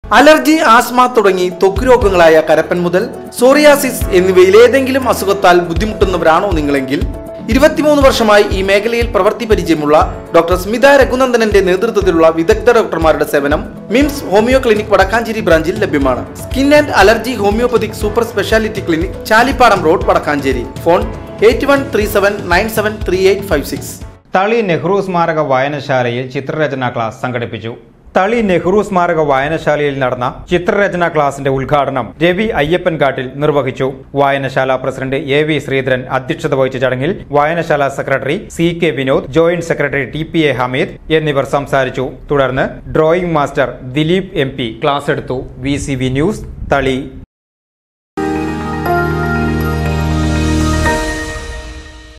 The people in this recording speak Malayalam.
അലർജി ആസ്മ തുടങ്ങി ത്വക്ക് രോഗങ്ങളായ കരപ്പൻ മുതൽ സോറിയാസിസ് എന്നിവയിൽ ഏതെങ്കിലും അസുഖത്താൽ ബുദ്ധിമുട്ടുന്നവരാണോ നിങ്ങളെങ്കിൽ ഇരുപത്തിമൂന്ന് വർഷമായി ഈ മേഖലയിൽ പ്രവൃത്തി പരിചയമുള്ള ഡോക്ടർ സ്മിത രഘുനന്ദനന്റെ നേതൃത്വത്തിലുള്ള വിദഗ്ധ ഡോക്ടർമാരുടെ സേവനം മിംസ് ഹോമിയോ ക്ലിനിക് വടക്കാഞ്ചേരി ബ്രാഞ്ചിൽ ലഭ്യമാണ് skin and allergy homoeopathic super speciality clinic Chalippadam road Vadakkanchery phone eight one three seven nine seven three eight five six Thali Nehru സ്മാരക വായനശാലയിൽ ചിത്രരചനാ ക്ലാസ് സംഘടിപ്പിച്ചു തളി നെഹ്റു സ്മാരക വായനശാലയിൽ നടന്ന ചിത്രരചനാ ക്ലാസിന്റെ ഉദ്ഘാടനം രവി അയ്യപ്പൻകാട്ടിൽ നിർവഹിച്ചു വായനശാല പ്രസിഡന്റ് എ വി ശ്രീധരൻ അധ്യക്ഷത വഹിച്ച ചടങ്ങിൽ വായനശാല secretary C K Vinod joint secretary T P A Hameed എന്നിവർ സംസാരിച്ചു തുടർന്ന് drawing master Dileep M P class എടുത്തു വി സി വി ന്യൂസ് തളി